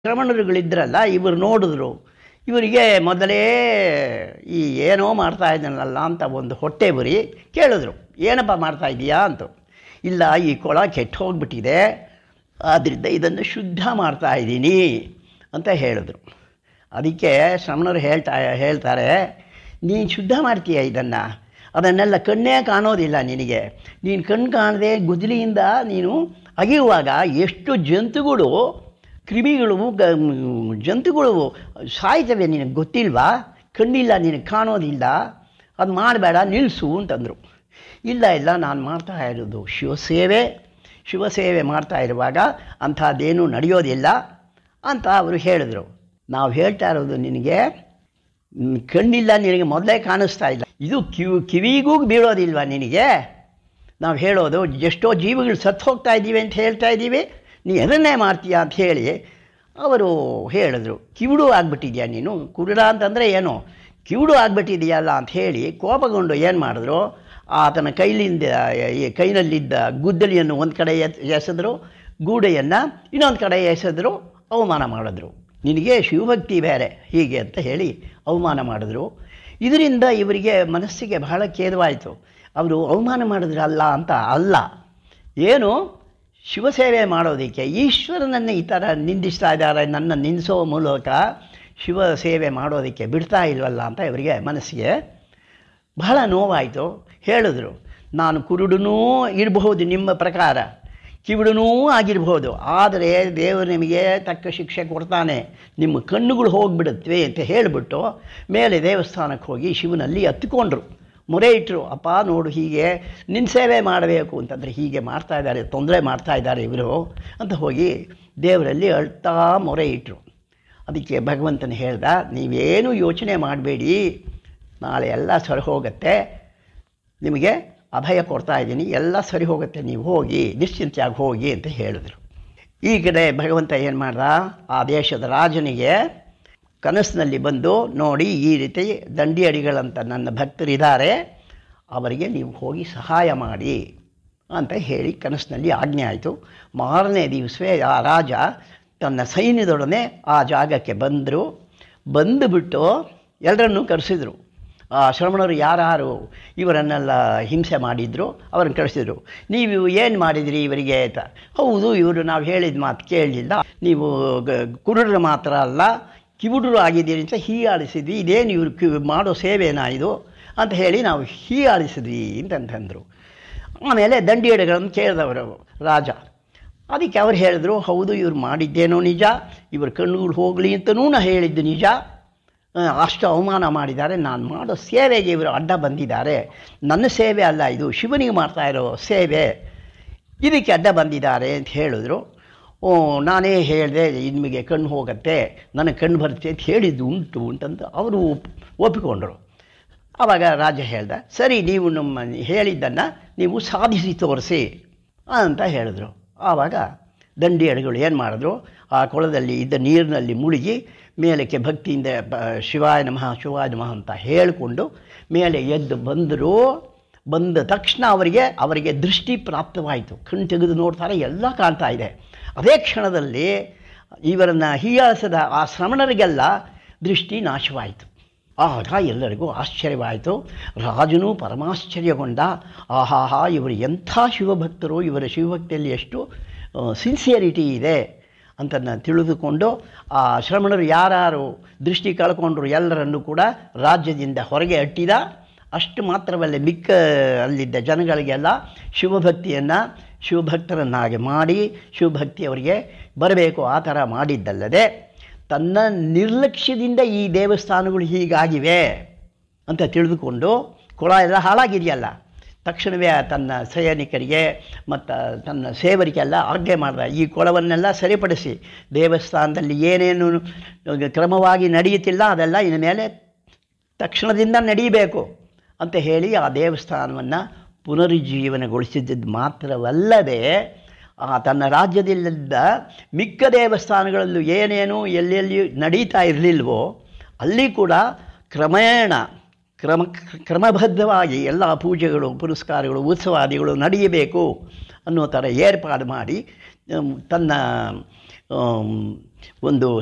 ಶ್ರಮಣರುಗಳಿದ್ರಲ್ಲ ಇವರು ನೋಡಿದ್ರು ಇವರಿಗೆ ಮೊದಲೇ ಈ ಏನೋ ಮಾಡ್ತಾ ಇದ್ದಾನಲ್ಲ ಅಂತ ಒಂದು ಹೊಟ್ಟೆ ಬರಿ ಕೇಳಿದ್ರು ಏನಪ್ಪ ಮಾಡ್ತಾ ಇದೀಯಾ ಅಂತ ಇಲ್ಲ ಈ ಕೊಳ ಕೆಟ್ಟು ಹೋಗ್ಬಿಟ್ಟಿದೆ ಆದ್ದರಿಂದ ಇದನ್ನು ಶುದ್ಧ ಮಾಡ್ತಾ ಇದ್ದೀನಿ ಅಂತ ಹೇಳಿದ್ರು ಅದಕ್ಕೆ ಶ್ರಮಣರು ಹೇಳ್ತಾ ಹೇಳ್ತಾರೆ ನೀನು ಶುದ್ಧ ಮಾಡ್ತೀಯ ಇದನ್ನು ಅದನ್ನೆಲ್ಲ ಕಣ್ಣೇ ಕಾಣೋದಿಲ್ಲ ನಿನಗೆ ನೀನು ಕಣ್ಣು ಕಾಣದೆ ಗುದ್ದಲಿಯಿಂದ ನೀನು ಅಗೆಯುವಾಗ ಎಷ್ಟು ಜಂತುಗಳು ಕ್ರಿಮಿಗಳು ಗ ಜಂತುಗಳು ಸಾಯ್ತವೆ ನಿನಗೆ ಗೊತ್ತಿಲ್ವಾ ಕಣ್ಣಿಲ್ಲ ನಿನಗೆ ಕಾಣೋದಿಲ್ಲ ಅದು ಮಾಡಬೇಡ ನಿಲ್ಲಿಸು ಅಂತಂದರು ಇಲ್ಲ ಇಲ್ಲ ನಾನು ಮಾಡ್ತಾ ಇರೋದು ಶಿವಸೇವೆ ಶಿವಸೇವೆ ಮಾಡ್ತಾ ಇರುವಾಗ ಅಂಥದ್ದೇನೂ ನಡೆಯೋದಿಲ್ಲ ಅಂತ ಅವರು ಹೇಳಿದರು ನಾವು ಹೇಳ್ತಾ ಇರೋದು ನಿನಗೆ ಮ್, ಕಣ್ಣಿಲ್ಲ ನಿನಗೆ ಮೊದಲೇ ಕಾಣಿಸ್ತಾ ಇಲ್ಲ ಇದು ಕಿವಿ ಕಿವಿಗೂ ಬೀಳೋದಿಲ್ವಾ ನಿನಗೆ ನಾವು ಹೇಳೋದು ಎಷ್ಟೋ ಜೀವಿಗಳು ಸತ್ತು ಹೋಗ್ತಾ ಇದ್ದೀವಿ ಅಂತ ಹೇಳ್ತಾ ಇದ್ದೀವಿ ನೀ ಅದನ್ನೇ ಮಾಡ್ತೀಯ ಅಂತ ಹೇಳಿ ಅವರು ಹೇಳಿದ್ರು ಕಿವುಡು ಆಗ್ಬಿಟ್ಟಿದ್ಯಾ ನೀನು ಕುರುಡ ಅಂತಂದರೆ ಏನು ಕಿವುಡು ಆಗ್ಬಿಟ್ಟಿದೆಯಲ್ಲ ಅಂತ ಹೇಳಿ ಕೋಪಗೊಂಡು ಏನು ಮಾಡಿದ್ರು ಆತನ ಕೈಲಿಂದ ಈ ಕೈನಲ್ಲಿದ್ದ ಗುದ್ದಲಿಯನ್ನು ಒಂದು ಕಡೆ ಎತ್ ಎಸೆದ್ರು ಗೂಡೆಯನ್ನು ಇನ್ನೊಂದು ಕಡೆ ಎಸೆದ್ರು ಅವಮಾನ ಮಾಡಿದ್ರು ನಿನಗೆ ಶಿವಭಕ್ತಿ ಬೇರೆ ಹೀಗೆ ಅಂತ ಹೇಳಿ ಅವಮಾನ ಮಾಡಿದ್ರು ಇದರಿಂದ ಇವರಿಗೆ ಮನಸ್ಸಿಗೆ ಬಹಳ ಖೇದವಾಯಿತು ಅವರು ಅವಮಾನ ಮಾಡಿದ್ರಲ್ಲ ಅಂತ ಅಲ್ಲ ಏನು ಶಿವಸೇವೆ ಮಾಡೋದಕ್ಕೆ ಈಶ್ವರನನ್ನು ಈ ಥರ ನಿಂದಿಸ್ತಾ ಇದ್ದಾರೆ ನನ್ನ ನಿಂದಿಸೋ ಮೂಲಕ ಶಿವ ಸೇವೆ ಮಾಡೋದಕ್ಕೆ ಬಿಡ್ತಾ ಇಲ್ವಲ್ಲ ಅಂತ ಇವರಿಗೆ ಮನಸ್ಸಿಗೆ ಬಹಳ ನೋವಾಯಿತು ಹೇಳಿದ್ರು ನಾನು ಕುರುಡನೂ ಇರಬಹುದು ನಿಮ್ಮ ಪ್ರಕಾರ ಕಿವುಡನೂ ಆಗಿರ್ಬೋದು ಆದರೆ ದೇವರು ನಿಮಗೆ ತಕ್ಕ ಶಿಕ್ಷೆ ಕೊಡ್ತಾನೆ ನಿಮ್ಮ ಕಣ್ಣುಗಳು ಹೋಗಿಬಿಡುತ್ತವೆ ಅಂತ ಹೇಳಿಬಿಟ್ಟು ಮೇಲೆ ದೇವಸ್ಥಾನಕ್ಕೆ ಹೋಗಿ ಶಿವನಲ್ಲಿ ಹತ್ತಿಕೊಂಡ್ರು ಮೊರೆ ಇಟ್ಟರು ಅಪ್ಪ ನೋಡು ಹೀಗೆ ನಿನ್ನ ಸೇವೆ ಮಾಡಬೇಕು ಅಂತಂದರೆ ಹೀಗೆ ಮಾಡ್ತಾ ಇದ್ದಾರೆ ತೊಂದರೆ ಮಾಡ್ತಾ ಇದ್ದಾರೆ ಇವರು ಅಂತ ಹೋಗಿ ದೇವರಲ್ಲಿ ಅಳ್ತಾ ಮೊರೆ ಇಟ್ಟರು ಅದಕ್ಕೆ ಭಗವಂತನ ಹೇಳ್ದ ನೀವೇನು ಯೋಚನೆ ಮಾಡಬೇಡಿ ನಾಳೆ ಎಲ್ಲ ಸರಿ ಹೋಗುತ್ತೆ ನಿಮಗೆ ಅಭಯ ಕೊಡ್ತಾ ಇದ್ದೀನಿ ಎಲ್ಲ ಸರಿ ಹೋಗುತ್ತೆ ನೀವು ಹೋಗಿ ನಿಶ್ಚಿಂತೆಯಾಗಿ ಹೋಗಿ ಅಂತ ಹೇಳಿದ್ರು ಈ ಕಡೆ ಭಗವಂತ ಏನು ಮಾಡ್ದ ಆ ದೇಶದ ರಾಜನಿಗೆ ಕನಸಿನಲ್ಲಿ ಬಂದು ನೋಡಿ ಈ ರೀತಿ ದಂಡಿ ಅಡಿಗಳಂತ ನನ್ನ ಭಕ್ತರಿದ್ದಾರೆ ಅವರಿಗೆ ನೀವು ಹೋಗಿ ಸಹಾಯ ಮಾಡಿ ಅಂತ ಹೇಳಿ ಕನಸಿನಲ್ಲಿ ಆಜ್ಞೆ ಆಯಿತು ಮಾರನೇ ದಿವಸವೇ ಆ ರಾಜ ತನ್ನ ಸೈನ್ಯದೊಡನೆ ಆ ಜಾಗಕ್ಕೆ ಬಂದರು ಬಂದುಬಿಟ್ಟು ಎಲ್ಲರನ್ನೂ ಕರೆಸಿದರು ಆ ಶ್ರಮಣರು ಯಾರು ಇವರನ್ನೆಲ್ಲ ಹಿಂಸೆ ಮಾಡಿದ್ರು ಅವ್ರನ್ನ ಕಳಿಸಿದ್ರು ನೀವು ಏನು ಮಾಡಿದಿರಿ ಇವರಿಗೆ ಅಂತ ಹೌದು ಇವರು ನಾವು ಹೇಳಿದ ಮಾತು ಕೇಳಲಿಲ್ಲ ನೀವು ಗ- ಕುರುಡರು ಮಾತ್ರ ಅಲ್ಲ ಕಿವುಡರು ಆಗಿದ್ದೀರಿ ಅಂತ ಹೀಯಾಳಿಸಿದ್ವಿ ಇದೇನು ಇವರು ಕಿ ಮಾಡೋ ಸೇವೆನಾ ಇದು ಅಂತ ಹೇಳಿ ನಾವು ಹೀಯಾಳಿಸಿದ್ವಿ ಅಂತಂತಂದರು ಆಮೇಲೆ ದಂಡಿಯಡೆಗಳನ್ನು ಕೇಳಿದವರು ರಾಜ ಅದಕ್ಕೆ ಅವ್ರು ಹೇಳಿದ್ರು ಹೌದು ಇವ್ರು ಮಾಡಿದ್ದೇನೋ ನಿಜ ಇವ್ರ ಕಣ್ಣುಗಳು ಹೋಗಲಿ ಅಂತನೂ ನಾ ಹೇಳಿದ್ದು ನಿಜ ಆ, ಅಷ್ಟು ಅವಮಾನ ಮಾಡಿದ್ದಾರೆ ನಾನು ಮಾಡೋ ಸೇವೆಗೆ ಇವರು ಅಡ್ಡ ಬಂದಿದ್ದಾರೆ ನನ್ನ ಸೇವೆ ಅಲ್ಲ ಇದು ಶಿವನಿಗೆ ಮಾಡ್ತಾ ಇರೋ ಸೇವೆ ಇದಕ್ಕೆ ಅಡ್ಡ ಬಂದಿದ್ದಾರೆ ಅಂತ ಹೇಳಿದ್ರು ಓ ನಾನೇ ಹೇಳಿದೆ ನಿಮಗೆ ಕಣ್ಣು ಹೋಗುತ್ತೆ ನನಗೆ ಕಣ್ಣು ಬರುತ್ತೆ ಅಂತ ಹೇಳಿದ್ದು ಉಂಟು ಅಂತಂದು ಅವರು ಒಪ್ ಒಪ್ಪಿಕೊಂಡ್ರು ಆವಾಗ ರಾಜ ಹೇಳ್ದ ಸರಿ ನೀವು ನಮ್ಮ ಹೇಳಿದ್ದನ್ನು ನೀವು ಸಾಧಿಸಿ ತೋರಿಸಿ ಅಂತ ಹೇಳಿದ್ರು ಆವಾಗ ದಂಡಿ ಅಡಿಗಳು ಏನು ಮಾಡಿದ್ರು ಆ ಕೊಳದಲ್ಲಿ ಇದ್ದ ನೀರಿನಲ್ಲಿ ಮುಳುಗಿ ಮೇಲಕ್ಕೆ ಭಕ್ತಿಯಿಂದ ಬ- ಶಿವಾಯ ನಮಃ ಶಿವಾಯ ನಮಃ ಅಂತ ಹೇಳಿಕೊಂಡು ಮೇಲೆ ಎದ್ದು ಬಂದರು ಬಂದ ತಕ್ಷಣ ಅವರಿಗೆ ಅವರಿಗೆ ದೃಷ್ಟಿ ಪ್ರಾಪ್ತವಾಯಿತು ಕಣ್ಣು ತೆಗೆದು ನೋಡ್ತಾರೆ ಎಲ್ಲ ಕಾಣ್ತಾ ಇದೆ ಅದೇ ಕ್ಷಣದಲ್ಲಿ ಇವರನ್ನು ಹೀಯಾಳಿಸಿದ ಆ ಶ್ರಮಣರಿಗೆಲ್ಲ ದೃಷ್ಟಿ ನಾಶವಾಯಿತು ಆಗ ಎಲ್ಲರಿಗೂ ಆಶ್ಚರ್ಯವಾಯಿತು ರಾಜನು ಪರಮಾಶ್ಚರ್ಯಗೊಂಡ ಆಹಾಹಾ ಇವರು ಎಂಥ ಶಿವಭಕ್ತರು ಇವರ ಶಿವಭಕ್ತಿಯಲ್ಲಿ ಎಷ್ಟು ಸಿನ್ಸಿಯರಿಟಿ ಇದೆ ಅಂತ ತಿಳಿದುಕೊಂಡು ಆ ಶ್ರಮಣರು ಯಾರು ದೃಷ್ಟಿ ಕಳ್ಕೊಂಡ್ರು ಎಲ್ಲರನ್ನೂ ಕೂಡ ರಾಜ್ಯದಿಂದ ಹೊರಗೆ ಅಟ್ಟಿದ ಅಷ್ಟು ಮಾತ್ರವಲ್ಲ ಮಿಕ್ಕ ಅಲ್ಲಿದ್ದ ಜನಗಳಿಗೆಲ್ಲ ಶಿವಭಕ್ತಿಯನ್ನು ಶಿವಭಕ್ತರನ್ನಾಗಿ ಮಾಡಿ ಶಿವಭಕ್ತಿ ಅವರಿಗೆ ಬರಬೇಕು ಆ ಥರ ಮಾಡಿದ್ದಲ್ಲದೆ ತನ್ನ ನಿರ್ಲಕ್ಷ್ಯದಿಂದ ಈ ದೇವಸ್ಥಾನಗಳು ಹೀಗಾಗಿವೆ ಅಂತ ತಿಳಿದುಕೊಂಡು ಕೊಳ ಎಲ್ಲ ಹಾಳಾಗಿದೆಯಲ್ಲ ತಕ್ಷಣವೇ ತನ್ನ ಸೈನಿಕರಿಗೆ ಮತ್ತು ತನ್ನ ಸೇವರಿಗೆಲ್ಲ ಆಜ್ಞೆ ಮಾಡಿದ ಈ ಕೊಳವನ್ನೆಲ್ಲ ಸರಿಪಡಿಸಿ ದೇವಸ್ಥಾನದಲ್ಲಿ ಏನೇನು ಕ್ರಮವಾಗಿ ನಡೆಯುತ್ತಿಲ್ಲ ಅದೆಲ್ಲ ಇನ್ನು ಮೇಲೆ ತಕ್ಷಣದಿಂದ ನಡೀಬೇಕು ಅಂತ ಹೇಳಿ ಆ ದೇವಸ್ಥಾನವನ್ನು ಪುನರುಜ್ಜೀವನಗೊಳಿಸಿದ್ದು ಮಾತ್ರವಲ್ಲದೆ ಆ ತನ್ನ ರಾಜ್ಯದಲ್ಲಿದ್ದ ಮಿಕ್ಕ ದೇವಸ್ಥಾನಗಳಲ್ಲೂ ಏನೇನು ಎಲ್ಲೆಲ್ಲಿ ನಡೀತಾ ಇರಲಿಲ್ವೋ ಅಲ್ಲಿ ಕೂಡ ಕ್ರಮೇಣ ಕ್ರಮ ಕ್ರಮಬದ್ಧವಾಗಿ ಎಲ್ಲ ಪೂಜೆಗಳು ಪುರಸ್ಕಾರಗಳು ಉತ್ಸವಾದಿಗಳು ನಡೆಯಬೇಕು ಅನ್ನೋ ಥರ ಏರ್ಪಾಡು ಮಾಡಿ ಆಮ್, ತನ್ನ ಆಮ್, ಒಂದು